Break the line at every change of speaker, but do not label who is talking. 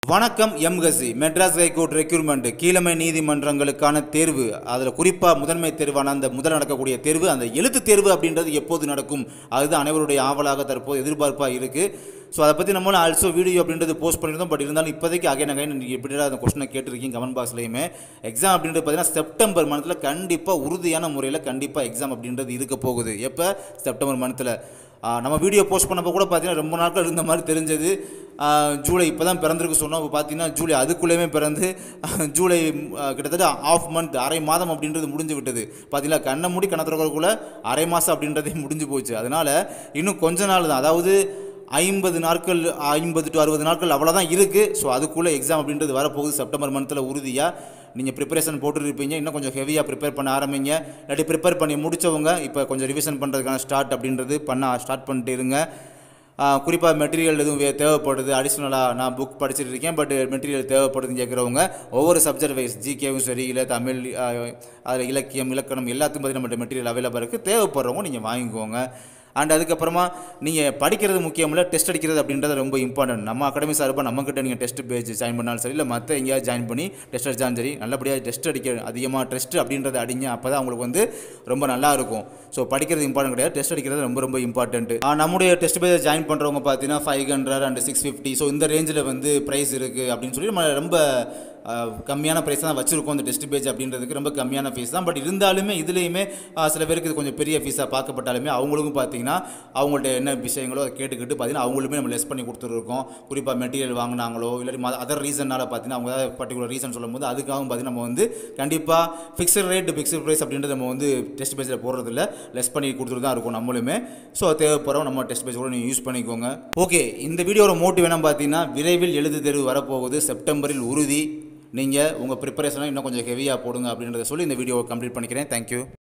வணக்கம் எம்கசி Madras high court requirement கீழமை நீதிமன்றங்களுக்கான தேர்வு அதில் குறிப்பாக முதன்மை தேர்வான அந்த முதல் நடக்கக்கூடிய தேர்வு அந்த எழுத்து தேர்வு அப்படின்றது எப்போது நடக்கும் அதுதான் அனைவருடைய ஆவலாக தற்போது எதிர்பார்ப்பாக இருக்குது ஸோ அதை பற்றி நம்மளும் ஆல்சோ வீடியோ அப்படின்றது போஸ்ட் பண்ணியிருந்தோம் பட் இருந்தாலும் இப்போதைக்கு அகைன் அகைன் நீங்கள் எப்படி அந்த கொஸ்டினை கேட்டிருக்கீங்க கமெண்ட் பாக்ஸ்லையுமே எக்ஸாம் அப்படின்றது பார்த்தீங்கன்னா செப்டம்பர் மந்த்தில் கண்டிப்பாக உறுதியான முறையில் கண்டிப்பாக எக்ஸாம் அப்படின்றது இருக்க போகுது எப்போ செப்டம்பர் மந்த்தில் நம்ம வீடியோ போஸ்ட் பண்ணப்போ கூட பார்த்தீங்கன்னா ரொம்ப நாட்கள் இருந்த மாதிரி தெரிஞ்சது ஆஹ் ஜூலை இப்போ தான் பிறந்திருக்கு சொன்னோம் இப்போ பார்த்தீங்கன்னா ஜூலை அதுக்குள்ளேயுமே பிறந்து ஜூலை ஆஹ் கிட்டத்தட்ட ஆஃப் மந்த் அரை மாதம் அப்படின்றது முடிஞ்சு விட்டது பார்த்தீங்களா கண்ணை மூடி கண்ணை திறக்கறதுக்குள்ள அரை மாதம் அப்படின்றதே முடிஞ்சு போச்சு அதனால் இன்னும் கொஞ்ச நாள் தான் அதாவது ஐம்பது நாட்கள் ஐம்பது டு அறுபது நாட்கள் அவ்வளோதான் இருக்குது ஸோ அதுக்குள்ளே எக்ஸாம் அப்படின்றது வரப்போகுது செப்டம்பர் மந்த்தில் உறுதியாக நீங்கள் ப்ரிப்பரேஷன் போட்டுருப்பீங்க இன்னும் கொஞ்சம் ஹெவியாக ப்ரிப்பேர் பண்ண ஆரம்பிங்க இல்லாட்டி ப்ரிப்பேர் பண்ணி முடித்தவங்க இப்போ கொஞ்சம் ரிவிஷன் பண்ணுறதுக்கான ஸ்டார்ட் அப்படின்றது பண்ண ஸ்டார்ட் பண்ணிட்டு இருங்க குறிப்பாக மெட்டீரியல் எதுவும் வே- தேவைப்படுது அடிஷ்னலாக நான் புக் படிச்சுட்டு இருக்கேன் பட் மெட்டீரியல் தேவைப்படுதுன்னு கேட்குறவங்க ஒவ்வொரு சப்ஜெக்ட் வைஸ் ஜிகேவும் சரி இல்லை தமிழ் அதில் இலக்கியம் இலக்கணம் எல்லாத்துக்கும் பார்த்தீங்கன்னா நம்மகிட்ட மெட்டீரியல் அவைலபிள் இருக்குது தேவைப்படுறவங்க நீங்கள் வாங்கிக்கோங்க அண்ட் அதுக்கப்புறமா நீங்கள் படிக்கிறது முக்கியம் இல்லை டெஸ்ட் அடிக்கிறது அப்படின்றது ரொம்ப இம்பார்ட்டன்ட் நம்ம அகாடமி சார்பாக நம்மக்கிட்ட நீங்கள் டெஸ்ட் பேஜ் ஜாயின் பண்ணாலும் சரி இல்லை மற்ற எங்கேயாவது ஜாயின் பண்ணி டெஸ்ட் அடித்தாலும் சரி நல்லபடியாக டெஸ்ட் அடிக்க அதிகமாக டெஸ்ட் அப்படின்றத அடிங்க அப்போ தான் உங்களுக்கு வந்து ரொம்ப நல்லா இருக்கும் ஸோ படிக்கிறது இம்பார்ட்டன்ட் கிடையாது டெஸ்ட் அடிக்கிறது ரொம்ப ரொம்ப இம்பார்ட்டன்ட் நம்முடைய டெஸ்ட் பேஜ் ஜாயின் பண்ணுறவங்க பார்த்தீங்கன்னா five hundred and six fifty so இந்த ரேஞ்சில் வந்து ப்ரைஸ் இருக்குது அப்படின்னு சொல்லி நம்ம ரொம்ப அஹ், கம்மியான ப்ரைஸ் தான் வச்சுருக்கோம் இந்த டெஸ்ட் பேஜ் அப்படின்றதுக்கு ரொம்ப கம்மியான ஃபீஸ் தான் பட் இருந்தாலுமே இதுலேயுமே அஹ், சில பேருக்கு இது கொஞ்சம் பெரிய ஃபீஸாக பார்க்கப்பட்டாலுமே அவங்களுக்கும் பார்த்தீங்கன்னா அவங்கள்ட்ட என்ன விஷயங்களோ அதை கேட்டுக்கிட்டு பார்த்தீங்கன்னா அவங்களுமே நம்ம லெஸ் பண்ணி கொடுத்துருக்கோம் குறிப்பாக மெட்டீரியல் வாங்கினாங்களோ இல்லாட்டி அதர் ரீசனால் பார்த்தீங்கன்னா அவங்க ஏதாவது பர்டிகுலர் ரீசன் சொல்லும்போது அதுக்காகவும் பார்த்தீங்கன்னா நம்ம வந்து கண்டிப்பாக ஃபிக்ஸட் ரேட் ஃபிக்ஸட் ப்ரைஸ் அப்படின்றது நம்ம வந்து டெஸ்ட் பேஜில் போடுறதில்ல லெஸ் பண்ணி கொடுத்துட்டு தான் இருக்கும் நம்மளுமே ஸோ தேவைப்படுறோம் நம்ம டெஸ்ட் பேஜ் கூட நீங்கள் யூஸ் பண்ணிக்கோங்க ஓகே இந்த வீடியோட மோட்டிவ் என்ன பார்த்தீங்கன்னா விரைவில் எழுத்து தேர்வு வரப்போகுது செப்டம்பரில் உறுதி நீங்கள் உங்கள் ப்ரிப்பரேஷனை இன்னும் கொஞ்சம் ஹெவியாக போடுங்க அப்படின்றத சொல்லி இந்த வீடியோவை கம்ப்ளீட் பண்ணிக்கிறேன் தேங்க்யூ